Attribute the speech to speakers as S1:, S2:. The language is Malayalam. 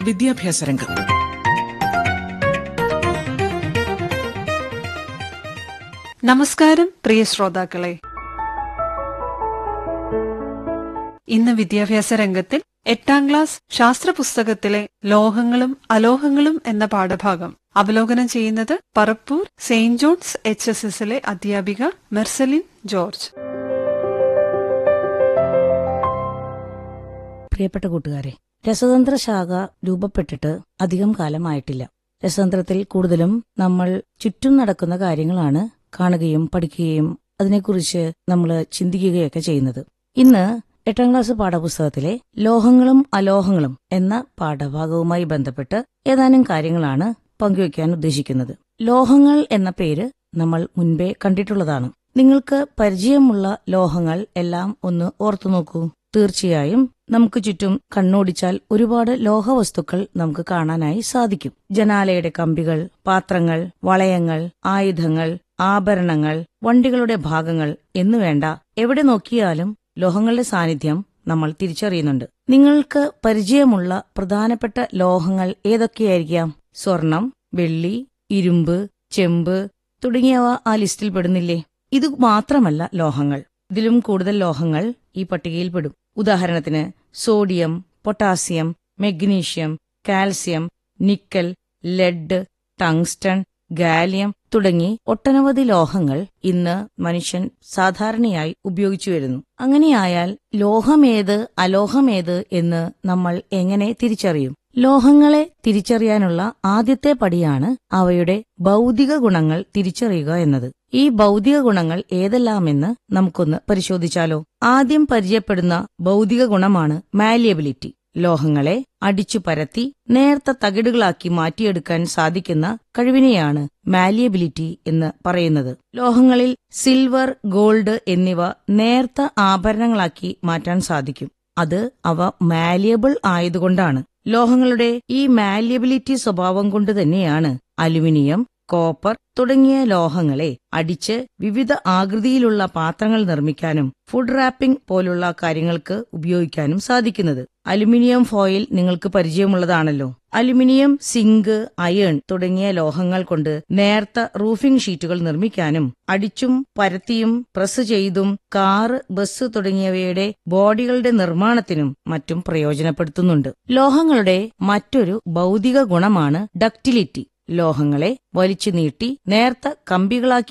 S1: വിദ്യാഭ്യാസ രംഗം
S2: നമസ്കാരം പ്രിയ ശ്രോതാക്കളെ ഇന്ന് വിദ്യാഭ്യാസ രംഗത്തിൽ എട്ടാം ക്ലാസ് ശാസ്ത്ര പുസ്തകത്തിലെ ലോഹങ്ങളും അലോഹങ്ങളും എന്ന പാഠഭാഗം അവലോകനം ചെയ്യുന്നത് Parappur saint John's H S എസിലെ അധ്യാപിക മെർസലിൻ ജോർജ്
S3: പ്രിയപ്പെട്ട കൂട്ടുകാരെ രസതന്ത്ര ശാഖ രൂപപ്പെട്ടിട്ട് അധികം കാലമായിട്ടില്ല രസതന്ത്രത്തിൽ കൂടുതലും നമ്മൾ ചുറ്റും നടക്കുന്ന കാര്യങ്ങളാണ് കാണുകയും പഠിക്കുകയും അതിനെക്കുറിച്ച് നമ്മൾ ചിന്തിക്കുകയൊക്കെ ചെയ്യുന്നത് ഇന്ന് എട്ടാം ക്ലാസ് പാഠപുസ്തകത്തിലെ ലോഹങ്ങളും അലോഹങ്ങളും എന്ന പാഠഭാഗവുമായി ബന്ധപ്പെട്ട് ഏതാനും കാര്യങ്ങളാണ് പങ്കുവയ്ക്കാൻ ഉദ്ദേശിക്കുന്നത് ലോഹങ്ങൾ എന്ന പേര് നമ്മൾ മുൻപേ കണ്ടിട്ടുള്ളതാണ് നിങ്ങൾക്ക് പരിചയമുള്ള ലോഹങ്ങൾ എല്ലാം ഒന്ന് ഓർത്തു നോക്കൂ തീർച്ചയായും നമുക്ക് ചുറ്റും കണ്ണോടിച്ചാൽ ഒരുപാട് ലോഹവസ്തുക്കൾ നമുക്ക് കാണാനായി സാധിക്കും ജനാലയുടെ കമ്പികൾ പാത്രങ്ങൾ വളയങ്ങൾ ആയുധങ്ങൾ ആഭരണങ്ങൾ വണ്ടികളുടെ ഭാഗങ്ങൾ എന്നുവേണ്ട എവിടെ നോക്കിയാലും ലോഹങ്ങളുടെ സാന്നിധ്യം നമ്മൾ തിരിച്ചറിയുന്നുണ്ട് നിങ്ങൾക്ക് പരിചയമുള്ള പ്രധാനപ്പെട്ട ലോഹങ്ങൾ ഏതൊക്കെയായിരിക്കാം സ്വർണം വെള്ളി ഇരുമ്പ് ചെമ്പ് തുടങ്ങിയവ ആ ലിസ്റ്റിൽ പെടുന്നില്ലേ ഇത് മാത്രമല്ല ലോഹങ്ങൾ ഇതിലും കൂടുതൽ ലോഹങ്ങൾ ഈ പട്ടികയിൽ പെടും ഉദാഹരണത്തിന് sodium potassium magnesium calcium nickel lead tungsten gallium തുടങ്ങി ഒട്ടനവധി ലോഹങ്ങൾ ഇന്ന് മനുഷ്യൻ സാധാരണയായി ഉപയോഗിച്ചു വരുന്നു അങ്ങനെയായാൽ ലോഹമേത് അലോഹമേത് എന്ന് നമ്മൾ എങ്ങനെ തിരിച്ചറിയും ലോഹങ്ങളെ തിരിച്ചറിയാനുള്ള ആദ്യത്തെ പടിയാണ് അവയുടെ ഭൗതിക ഗുണങ്ങൾ തിരിച്ചറിയുക എന്നത് ഈ ഭൗതിക ഗുണങ്ങൾ ഏതെല്ലാമെന്ന് നമുക്കൊന്ന് പരിശോധിച്ചാലോ ആദ്യം പരിചയപ്പെടുന്ന ഭൗതിക ഗുണമാണ് മാലിയബിലിറ്റി ലോഹങ്ങളെ അടിച്ചു പരത്തി നേർത്ത തകിടുകളാക്കി മാറ്റിയെടുക്കാൻ സാധിക്കുന്ന കഴിവിനെയാണ് മാലിയബിലിറ്റി എന്ന് പറയുന്നത് ലോഹങ്ങളിൽ സിൽവർ ഗോൾഡ് എന്നിവ നേർത്ത ആഭരണങ്ങളാക്കി മാറ്റാൻ സാധിക്കും അത് അവ മാലിയബിൾ ആയതുകൊണ്ടാണ് ലോഹങ്ങളുടെ ഈ മാലിയബിലിറ്റി സ്വഭാവം കൊണ്ട് തന്നെയാണ് അലുമിനിയം കോപ്പർ തുടങ്ങിയ ലോഹങ്ങളെ അടിച്ച് വിവിധ ആകൃതിയിലുള്ള പാത്രങ്ങൾ നിർമ്മിക്കാനും ഫുഡ് റാപ്പിംഗ് പോലുള്ള കാര്യങ്ങൾക്ക് ഉപയോഗിക്കാനും സാധിക്കുന്നത് അലുമിനിയം ഫോയിൽ നിങ്ങൾക്ക് പരിചയമുള്ളതാണല്ലോ അലുമിനിയം സിങ്ക് അയൺ തുടങ്ങിയ ലോഹങ്ങൾ കൊണ്ട് നേർത്ത റൂഫിംഗ് ഷീറ്റുകൾ നിർമ്മിക്കാനും അടിച്ചും പരത്തിയും പ്രസ് ചെയ്തും കാറ് ബസ് തുടങ്ങിയവയുടെ ബോഡികളുടെ നിർമ്മാണത്തിനും മറ്റും പ്രയോജനപ്പെടുത്തുന്നുണ്ട് ലോഹങ്ങളുടെ മറ്റൊരു ഭൗതിക ഗുണമാണ് ഡക്റ്റിലിറ്റി ലോഹങ്ങളെ വലിച്ചു നീട്ടി നേർത്ത കമ്പികളാക്കി